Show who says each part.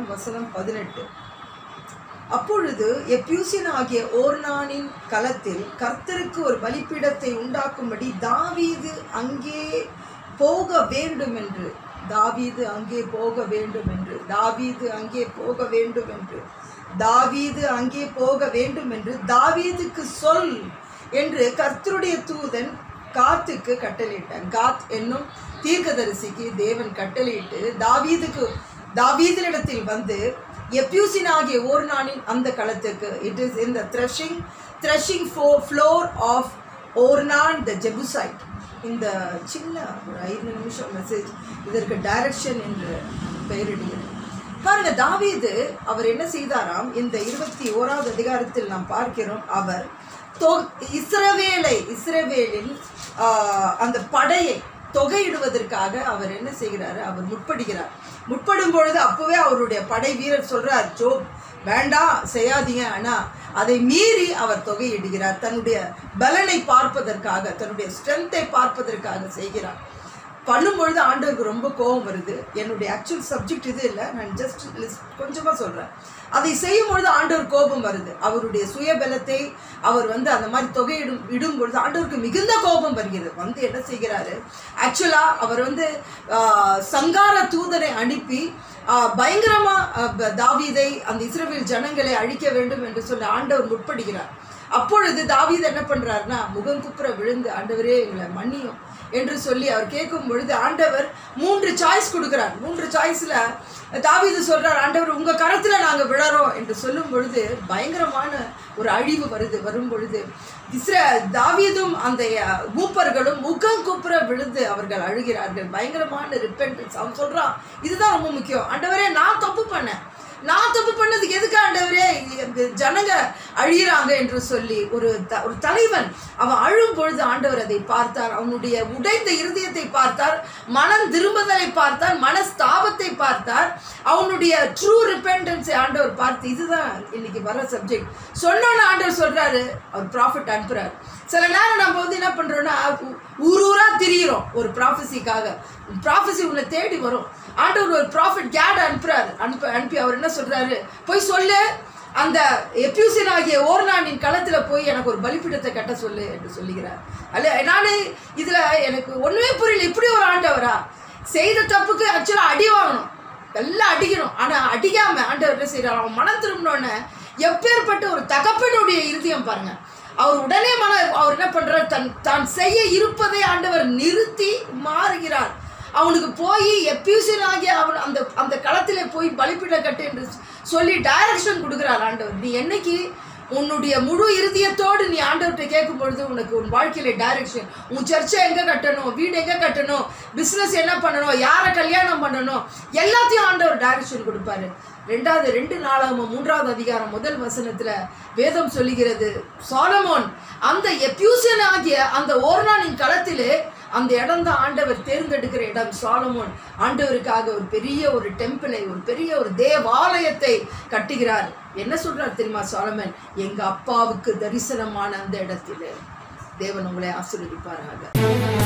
Speaker 1: வசனம் பதினெட்டு அப்பொழுது எப்யூசின் ஆகிய ஓர்னானின் களத்தில் கர்த்தருக்கு ஒரு பலிபீடத்தை உண்டாக்கும்படி தாவீது அங்கே போக வேண்டும் என்று தாவீது அங்கே போக வேண்டும் என்று தாவீது அங்கே போக வேண்டும் என்று தாவீது அங்கே போக வேண்டும் என்று தாவீதுக்கு சொல் என்று கர்த்தருடைய தூதன் காத்துக்கு கட்டளையிட்டான் காத் என்னும் தீர்க்கதரிசிக்கு தேவன் கட்டளையிட்டு தாவீதுக்கு தாவீதினிடத்தில் வந்து எப்யூசின் ஆகிய ஓர்னானின் அந்த களத்துக்கு it is in the threshing threshing for floor of Ornan the Jebusite இந்த சின்ன ஒரு ஐந்து நிமிஷம் மெசேஜ் இதற்கு டைரக்ஷன் என்று பெயரிடுகிறது பாருங்க தாவீது அவர் என்ன செய்தாராம் இந்த இருபத்தி ஓராவது அதிகாரத்தில் நாம் பார்க்கிறோம் அவர் தொ இஸ்ரவேலை இஸ்ரவேலின் ஆஹ், அந்த படையை தொகையிடுவதற்காக அவர் என்ன செய்கிறாரு அவர் முற்படுகிறார் முற்படும் பொழுது அப்பவே அவருடைய படை வீரர் சொல்றார் ஜோப் வேண்டாம் செய்யாதீங்க ஆனா அதை மீறி அவர் தொகையிடுகிறார் தன்னுடைய பலனை பார்ப்பதற்காக தன்னுடைய ஸ்ட்ரென்த்தை பார்ப்பதற்காக செய்கிறார் பண்ணும்பொழுது ஆண்டவருக்கு ரொம்ப கோபம் வருது என்னுடைய ஆக்சுவல் சப்ஜெக்ட் இது இல்லை நான் ஜஸ்ட் கொஞ்சமாக சொல்கிறேன் அதை செய்யும் பொழுது ஆண்டவர் கோபம் வருது அவருடைய சுயபலத்தை அவர் வந்து அந்த மாதிரி தொகையிடும் இடும் பொழுது ஆண்டவருக்கு மிகுந்த கோபம் வருகிறது வந்து என்ன செய்கிறாரு ஆக்சுவலாக அவர் வந்து ஆஹ், சங்கார தூதரை அனுப்பி ஆஹ், பயங்கரமா ஆஹ், ப- தாவீதை அந்த இஸ்ரவேல் ஜனங்களை அழிக்க வேண்டும் என்று சொல்லி ஆண்டவர் முற்படுகிறார் அப்பொழுது தாவீது என்ன பண்றாருன்னா முகம் குப்புற விழுந்து ஆண்டவரே எங்களை மன்னியும் என்று சொல்லி அவர் கேட்கும் பொழுது ஆண்டவர் மூன்று சாய்ஸ் கொடுக்கிறார் மூன்று சாய்ஸ்ல தாவீது சொல்றார் ஆண்டவர் உங்க கரத்துல நாங்க விழறோம் என்று சொல்லும் பொழுது பயங்கரமான ஒரு அழிவு வருது வரும் பொழுது இஸ்ர தாவீதும் அந்த அஹ், மூப்பர்களும் முகம் குப்புற விழுந்து அவர்கள் அழுகிறார்கள் பயங்கரமான ரிப்பென்டன்ஸ் அவன் சொல்றான் இதுதான் ரொம்ப முக்கியம் ஆண்டவரே நான் தப்பு பண்ணேன் நான் தப்பு பண்ணதுக்கு எதுக்கு ஆண்டவரே இந்த ஜனங்க அழியிறாங்க என்று சொல்லி ஒரு த ஒரு தலைவன் அவன் அழும் பொழுது ஆண்டவர் அதை பார்த்தார் அவனுடைய உடைந்த இருதயத்தை பார்த்தார் மனம் திரும்புதலை பார்த்தார் மனஸ்தாபத்தை பார்த்தார் அவனுடைய ட்ரூ ரிப்பெண்டன்ஸை ஆண்டவர் பார்த்து இதுதான் இன்னைக்கு வர சப்ஜெக்ட் சொன்னோன்னு ஆண்டவர் சொல்றாரு அவர் ப்ராஃபிட் அனுப்புறாரு சில நேரம் நம்ம வந்து என்ன பண்றோம்னா ஊ- ஊர் ஊரா திரியிறோம் ஒரு ப்ராஃபஸிக்காக ப்ராஃபஸி உன்னை தேடி வரும் ஆண்டவர் ஒரு ப்ராஃபிட் கேட் அனுப்புறாரு அனுப்ப அனுப்பி அவர் என்ன சொல்றாரு போய் சொல்லு அந்த எப்யூசின் ஆகிய ஓர்னானின் களத்துல போய் எனக்கு ஒரு பலிபீடத்தை கட்ட சொல்லு என்று சொல்லுகிறார் அல்ல நானு இதுல எனக்கு ஒண்ணுமே புரியல இப்படி ஒரு ஆண்டவரா செய்த தப்புக்கு ஆக்சுவலா அடி வாங்கணும் எல்லாம் அடிக்கணும் ஆனா அடிக்காம ஆண்டவர் என்ன செய்யறாரு அவன் மனம் திரும்பினோடனே எப்பேற்பட்ட ஒரு தகப்பனுடைய இருதயம் பாருங்க அவர் உடனே மன அவர் என்ன பண்றார் தன் தான் செய்ய இருப்பதை ஆண்டவர் நிறுத்தி மாறுகிறார் அவனுக்கு போய் எப்யூசின் ஆகிய அவன் அந்த அந்த களத்திலே போய் பலிப்பிட கட்டு என்று சொல்லி டைரக்ஷன் கொடுக்குறார் ஆண்டவர் நீ என்னைக்கு உன்னுடைய முழு இருதயத்தோடு நீ ஆண்டவர்கிட்ட கேட்கும் பொழுது உனக்கு உன் வாழ்க்கையில டைரக்ஷன் உன் சர்ச்சை எங்க கட்டணும் வீடு எங்க கட்டணும் பிசினஸ் என்ன பண்ணணும் யாரை கல்யாணம் பண்ணணும் எல்லாத்தையும் ஆண்டவர் டைரக்ஷன் கொடுப்பாரு ரெண்டாவது ரெண்டு நாளாகவும் மூன்றாவது அதிகாரம் முதல் வசனத்துல வேதம் சொல்லுகிறது சாலமோன் அந்த எப்யூசன் ஆகிய அந்த ஓர்னானின் களத்திலே அந்த இடம் தான் ஆண்டவர் தேர்ந்தெடுக்கிற இடம் சாலமோன் ஆண்டவருக்காக ஒரு பெரிய ஒரு டெம்பிளை ஒரு பெரிய ஒரு தேவாலயத்தை கட்டுகிறார் என்ன சொல்றார் தெரியுமா சாலமன் எங்க அப்பாவுக்கு தரிசனமான அந்த இடத்திலே தேவன் உங்களை ஆசீர்வதிப்பாராக